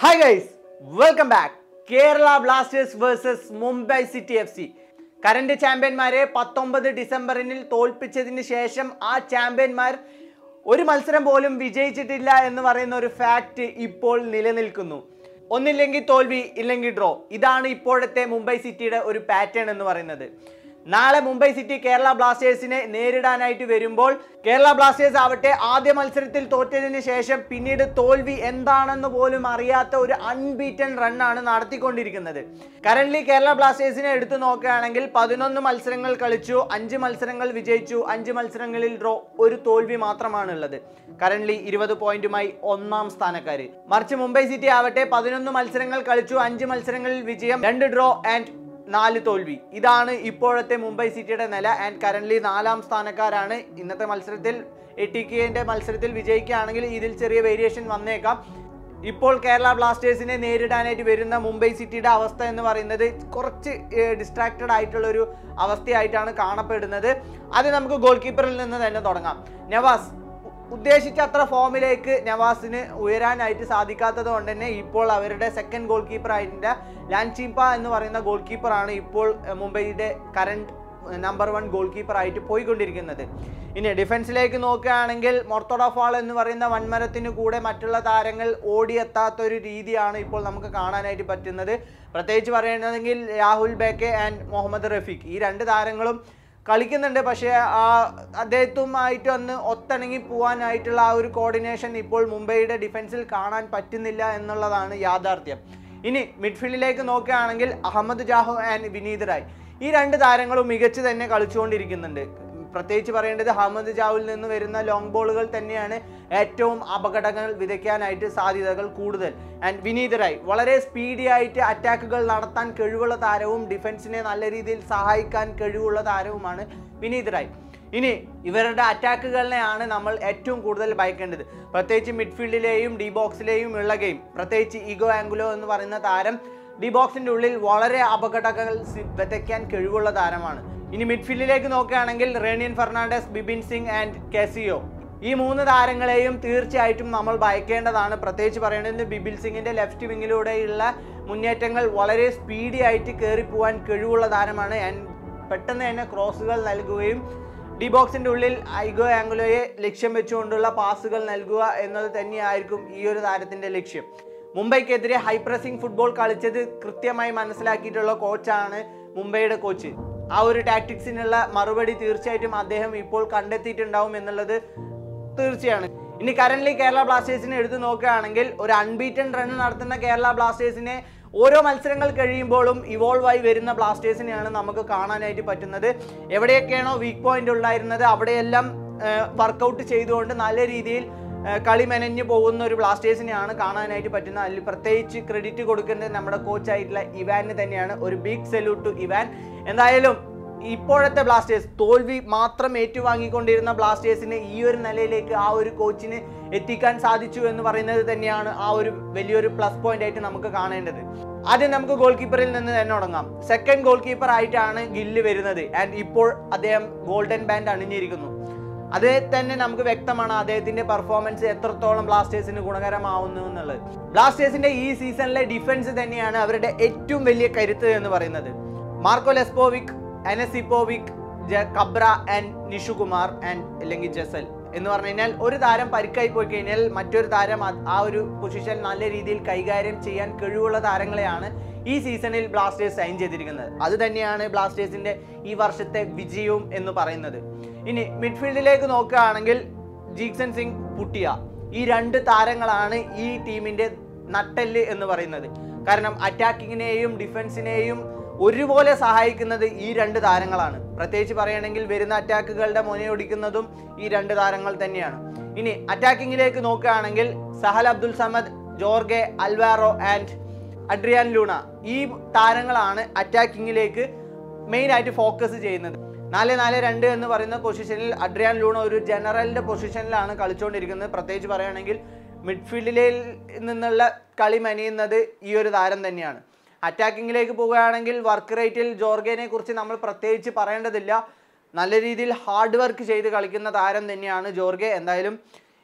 hi guys welcome back Kerala Blasters versus Mumbai City F C current ചാമ്പ്യന്മാരെ പത്തൊമ്പത് ഡിസംബറിൽ തോൽപ്പിച്ചതിന് ശേഷം ആ ചാമ്പ്യന്മാർ ഒരു മത്സരം പോലും വിജയിച്ചിട്ടില്ല എന്ന് പറയുന്ന ഒരു ഫാക്റ്റ് ഇപ്പോൾ നിലനിൽക്കുന്നു ഒന്നില്ലെങ്കിൽ തോൽവി ഇല്ലെങ്കിൽ ഡ്രോ ഇതാണ് ഇപ്പോഴത്തെ മുംബൈ സിറ്റിയുടെ ഒരു പാറ്റേൺ എന്ന് പറയുന്നത് നാളെ മുംബൈ സിറ്റി കേരള ബ്ലാസ്റ്റേഴ്സിനെ നേരിടാനായിട്ട് വരുമ്പോൾ കേരള ബ്ലാസ്റ്റേഴ്സ് ആവട്ടെ ആദ്യ മത്സരത്തിൽ തോറ്റതിന് ശേഷം പിന്നീട് തോൽവി എന്താണെന്ന് പോലും അറിയാത്ത ഒരു അൺബീറ്റൻ റണ്ണാണ് നടത്തിക്കൊണ്ടിരിക്കുന്നത് കറന്റ് കേരള ബ്ലാസ്റ്റേഴ്സിനെ എടുത്തു നോക്കുകയാണെങ്കിൽ പതിനൊന്ന് മത്സരങ്ങൾ കളിച്ചു അഞ്ച് മത്സരങ്ങൾ വിജയിച്ചു അഞ്ച് മത്സരങ്ങളിൽ ഡ്രോ ഒരു തോൽവി മാത്രമാണ് ഉള്ളത് കറന്റ് ഇരുപത് പോയിന്റുമായി ഒന്നാം സ്ഥാനക്കാര് മറിച്ച് മുംബൈ സിറ്റി ആവട്ടെ പതിനൊന്ന് മത്സരങ്ങൾ കളിച്ചു അഞ്ച് മത്സരങ്ങളിൽ വിജയം രണ്ട് ഡ്രോ ആൻഡ് നാല് തോൽവി ഇതാണ് ഇപ്പോഴത്തെ മുംബൈ സിറ്റിയുടെ നില ആൻഡ് കറന്റ് നാലാം സ്ഥാനക്കാരാണ് ഇന്നത്തെ മത്സരത്തിൽ എ ടി കെന്റെ മത്സരത്തിൽ വിജയിക്കുകയാണെങ്കിൽ ഇതിൽ ചെറിയ വേരിയേഷൻ വന്നേക്കാം ഇപ്പോൾ കേരള ബ്ലാസ്റ്റേഴ്സിനെ നേരിടാനായിട്ട് വരുന്ന മുംബൈ സിറ്റിയുടെ അവസ്ഥ എന്ന് പറയുന്നത് കുറച്ച് ഡിസ്ട്രാക്റ്റഡ് ആയിട്ടുള്ള ഒരു അവസ്ഥയായിട്ടാണ് കാണപ്പെടുന്നത് അത് നമുക്ക് ഗോൾ കീപ്പറിൽ നിന്ന് തന്നെ തുടങ്ങാം നവാസ് ഉദ്ദേശിച്ച അത്ര ഫോമിലേക്ക് നവാസിന് ഉയരാനായിട്ട് സാധിക്കാത്തത് കൊണ്ട് തന്നെ ഇപ്പോൾ അവരുടെ സെക്കൻഡ് ഗോൾ കീപ്പർ ആയിട്ട് ലാൻചീപ്പ എന്ന് പറയുന്ന ഗോൾ കീപ്പറാണ് ഇപ്പോൾ എഹ്, മുംബൈയുടെ current number one goalkeeper ആയിട്ട് പോയിക്കൊണ്ടിരിക്കുന്നത് ഇനി ഡിഫൻസിലേക്ക് നോക്കുകയാണെങ്കിൽ മൊർത്തോഡോഫാൾ എന്ന് പറയുന്ന വൻമരത്തിന് കൂടെ മറ്റുള്ള താരങ്ങൾ ഓടിയെത്താത്ത ഒരു രീതിയാണ് ഇപ്പോൾ നമുക്ക് കാണാനായിട്ട് പറ്റുന്നത് പ്രത്യേകിച്ച് പറയുന്നതെങ്കിൽ രാഹുൽ ബേക്കെ ആൻഡ് മുഹമ്മദ് റഫീഖ് ഈ രണ്ട് താരങ്ങളും കളിക്കുന്നുണ്ട് പക്ഷേ ആ അദ്ദേഹത്തുമായിട്ട് ഒന്ന് ഒത്തിണങ്ങി പോകാനായിട്ടുള്ള ആ ഒരു കോർഡിനേഷൻ ഇപ്പോൾ മുംബൈയുടെ ഡിഫൻസിൽ കാണാൻ പറ്റുന്നില്ല എന്നുള്ളതാണ് യാഥാർത്ഥ്യം ഇനി മിഡ്ഫീൽഡിലേക്ക് നോക്കുകയാണെങ്കിൽ Ahmed Jahouh and Vinit Rai ഈ രണ്ട് താരങ്ങളും മികച്ച് തന്നെ കളിച്ചുകൊണ്ടിരിക്കുന്നുണ്ട് പ്രത്യേകിച്ച് പറയേണ്ടത് അഹമ്മദ് ജാവിൽ നിന്ന് വരുന്ന ലോങ് ബോളുകൾ തന്നെയാണ് ഏറ്റവും അപകടങ്ങൾ വിതയ്ക്കാനായിട്ട് സാധ്യതകൾ കൂടുതൽ ആൻഡ് വിനീത് റായ് വളരെ സ്പീഡി ആയിട്ട് അറ്റാക്കുകൾ നടത്താൻ കഴിവുള്ള താരവും ഡിഫൻസിനെ നല്ല രീതിയിൽ സഹായിക്കാൻ കഴിവുള്ള താരവുമാണ് വിനീത് റായ് ഇനി ഇവരുടെ അറ്റാക്കുകളിനെയാണ് നമ്മൾ ഏറ്റവും കൂടുതൽ ഭയക്കേണ്ടത് പ്രത്യേകിച്ച് മിഡ്ഫീൽഡിലെയും ഡി ബോക്സിലെയും ഉള്ള ഗെയിം പ്രത്യേകിച്ച് ഇഗോ ആംഗുലോ എന്ന് പറയുന്ന താരം ഡി ബോക്സിന്റെ ഉള്ളിൽ വളരെ അപകടങ്ങൾ സി- വിതയ്ക്കാൻ കഴിവുള്ള താരമാണ് ഇനി മിഡ്ഫീൽഡിലേക്ക് നോക്കുകയാണെങ്കിൽ റേണിയൻ ഫെർണാണ്ടസ് ബിബിൻ സിംഗ് ആൻഡ് കെസിയോ ഈ മൂന്ന് താരങ്ങളെയും തീർച്ചയായിട്ടും നമ്മൾ ഭയക്കേണ്ടതാണ് പ്രത്യേകിച്ച് പറയേണ്ടത് ബിബിൽ സിംഗിന്റെ ലെഫ്റ്റ് വിങ്ങിലൂടെയുള്ള മുന്നേറ്റങ്ങൾ വളരെ സ്പീഡി ആയിട്ട് കയറി പോകാൻ കഴിവുള്ള താരമാണ് ആൻഡ് പെട്ടെന്ന് തന്നെ ക്രോസുകൾ നൽകുകയും ഡി ബോക്സിന്റെ ഉള്ളിൽ ഐഗോ ആംഗുലോയെ ലക്ഷ്യം വെച്ചുകൊണ്ടുള്ള പാസുകൾ നൽകുക എന്നത് തന്നെയായിരിക്കും ഈ ഒരു താരത്തിന്റെ ലക്ഷ്യം മുംബൈക്കെതിരെ ഹൈ പ്രസിംഗ് ഫുട്ബോൾ കളിച്ചത് കൃത്യമായി മനസ്സിലാക്കിയിട്ടുള്ള കോച്ചാണ് മുംബൈയുടെ കോച്ച് ആ ഒരു ടാക്ടിക്സിനുള്ള മറുപടി തീർച്ചയായിട്ടും അദ്ദേഹം ഇപ്പോൾ കണ്ടെത്തിയിട്ടുണ്ടാവും എന്നുള്ളത് തീർച്ചയാണ് ഇനി കറന്റ് കേരള ബ്ലാസ്റ്റേഴ്സിനെ എടുത്തു നോക്കുകയാണെങ്കിൽ ഒരു അൺബീറ്റൻ റൺ നടത്തുന്ന കേരള ബ്ലാസ്റ്റേഴ്സിനെ ഓരോ മത്സരങ്ങൾ കഴിയുമ്പോഴും ഇവോൾവ് ആയി വരുന്ന ബ്ലാസ്റ്റേഴ്സിനെയാണ് നമുക്ക് കാണാനായിട്ട് പറ്റുന്നത് എവിടെയൊക്കെയാണോ വീക്ക് പോയിന്റ് ഉണ്ടായിരുന്നത് അവിടെയെല്ലാം വർക്കൗട്ട് ചെയ്തുകൊണ്ട് നല്ല രീതിയിൽ ആ, കളി മെനഞ്ഞു പോകുന്ന ഒരു ബ്ലാസ്റ്റേഴ്സിനെയാണ് കാണാനായിട്ട് പറ്റുന്നത് അതിൽ പ്രത്യേകിച്ച് ക്രെഡിറ്റ് കൊടുക്കേണ്ടത് നമ്മുടെ കോച്ചായിട്ടുള്ള ഇവാന് തന്നെയാണ് ഒരു ബിഗ് സല്യൂട്ട് ടു ഇവാൻ എന്തായാലും ഇപ്പോഴത്തെ ബ്ലാസ്റ്റേഴ്സ് തോൽവി മാത്രം ഏറ്റുവാങ്ങിക്കൊണ്ടിരുന്ന ബ്ലാസ്റ്റേഴ്സിനെ ഈ ഒരു നിലയിലേക്ക് ആ ഒരു കോച്ചിന് എത്തിക്കാൻ സാധിച്ചു എന്ന് പറയുന്നത് തന്നെയാണ് ആ ഒരു വലിയൊരു പ്ലസ് പോയിന്റ് ആയിട്ട് നമുക്ക് കാണേണ്ടത് ആദ്യം നമുക്ക് ഗോൾ കീപ്പറിൽ നിന്ന് തന്നെ തുടങ്ങാം സെക്കൻഡ് ഗോൾ കീപ്പർ ആയിട്ടാണ് ഗില്ല് വരുന്നത് ആൻഡ് ഇപ്പോൾ അദ്ദേഹം ഗോൾഡൻ ബാൻഡ് അണിഞ്ഞിരിക്കുന്നു അത് തന്നെ നമുക്ക് വ്യക്തമാണ് അദ്ദേഹത്തിന്റെ പെർഫോമൻസ് എത്രത്തോളം ബ്ലാസ്റ്റേഴ്സിന് ഗുണകരമാവുന്നു എന്നുള്ളത് ബ്ലാസ്റ്റേഴ്സിന്റെ ഈ സീസണിലെ ഡിഫൻസ് തന്നെയാണ് അവരുടെ ഏറ്റവും വലിയ കരുത്ത് എന്ന് പറയുന്നത് മാർക്കോ ലെസ്പോവിക് അനസിപ്പോവിക് ജ കബ്ര ആൻഡ് നിഷുകുമാർ ആൻഡ് അല്ലെങ്കിൽ ജസൽ എന്ന് പറഞ്ഞു കഴിഞ്ഞാൽ ഒരു താരം പരിക്കായി പോയി കഴിഞ്ഞാൽ മറ്റൊരു താരം അത് ആ ഒരു പൊസിഷൻ നല്ല രീതിയിൽ കൈകാര്യം ചെയ്യാൻ കഴിവുള്ള താരങ്ങളെയാണ് ഈ സീസണിൽ ബ്ലാസ്റ്റേഴ്സ് സൈൻ ചെയ്തിരിക്കുന്നത് അത് തന്നെയാണ് ബ്ലാസ്റ്റേഴ്സിന്റെ ഈ വർഷത്തെ വിജയവും എന്ന് പറയുന്നത് ഇനി മിഡ്ഫീൽഡിലേക്ക് നോക്കുകയാണെങ്കിൽ ജീക്സൺ സിംഗ് പുട്ടിയ ഈ രണ്ട് താരങ്ങളാണ് ഈ ടീമിന്റെ നട്ടെല്ല് എന്ന് പറയുന്നത് കാരണം അറ്റാക്കിങ്ങിനെയും ഡിഫൻസിനെയും ഒരുപോലെ സഹായിക്കുന്നത് ഈ രണ്ട് താരങ്ങളാണ് പ്രത്യേകിച്ച് പറയുകയാണെങ്കിൽ വരുന്ന അറ്റാക്കുകളുടെ മുനയൊടിക്കുന്നതും ഈ രണ്ട് താരങ്ങൾ തന്നെയാണ് ഇനി അറ്റാക്കിങ്ങിലേക്ക് നോക്കുകയാണെങ്കിൽ Sahal Abdul Samad Jorge Alvaro and Adrian Luna ഈ താരങ്ങളാണ് അറ്റാക്കിങ്ങിലേക്ക് മെയിൻ ആയിട്ട് ഫോക്കസ് ചെയ്യുന്നത് നാല് നാല് രണ്ട് എന്ന് പറയുന്ന പൊസിഷനിൽ അഡ്രിയാൻ ലൂണ ഒരു ജനറലിന്റെ പൊസിഷനിലാണ് കളിച്ചുകൊണ്ടിരിക്കുന്നത് പ്രത്യേകിച്ച് പറയുകയാണെങ്കിൽ മിഡ്ഫീൽഡിൽ നിന്നുള്ള കളി മെനയുന്നത് ഈ ഒരു താരം തന്നെയാണ് അറ്റാക്കിങ്ങിലേക്ക് പോവുകയാണെങ്കിൽ വർക്ക് റേറ്റിൽ ജോർഗേനെ കുറിച്ച് നമ്മൾ പ്രത്യേകിച്ച് പറയേണ്ടതില്ല നല്ല രീതിയിൽ ഹാർഡ് വർക്ക് ചെയ്ത് കളിക്കുന്ന താരം തന്നെയാണ് ജോർഗെ എന്തായാലും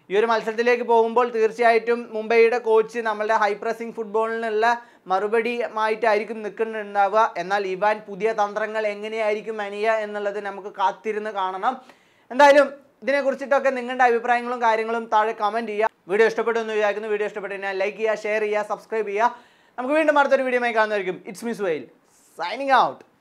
ഈ ഒരു മത്സരത്തിലേക്ക് പോകുമ്പോൾ തീർച്ചയായിട്ടും മുംബൈയുടെ കോച്ച് നമ്മളുടെ ഹൈ പ്രസിംഗ് ഫുട്ബോളിനുള്ള മറുപടിയുമായിട്ടായിരിക്കും നിൽക്കുന്നുണ്ടാവുക എന്നാൽ ഇവാൻ പുതിയ തന്ത്രങ്ങൾ എങ്ങനെയായിരിക്കും അണിയ എന്നുള്ളത് നമുക്ക് കാത്തിരുന്ന് കാണണം എന്തായാലും ഇതിനെക്കുറിച്ചിട്ടൊക്കെ നിങ്ങളുടെ അഭിപ്രായങ്ങളും കാര്യങ്ങളും താഴെ കമൻറ്റ് ചെയ്യുക വീഡിയോ ഇഷ്ടപ്പെട്ടു എന്ന് വിചാരിക്കുന്നു വീഡിയോ ഇഷ്ടപ്പെട്ടു കഴിഞ്ഞാൽ ലൈക്ക് ചെയ്യുക ഷെയർ ചെയ്യുക സബ്സ്ക്രൈബ് ചെയ്യുക നമുക്ക് വീണ്ടും അടുത്തൊരു വീഡിയോ കാണുന്നതായിരിക്കും ഇറ്റ്സ് മിസ് വെയിൽ സൈനിങ് ഔട്ട്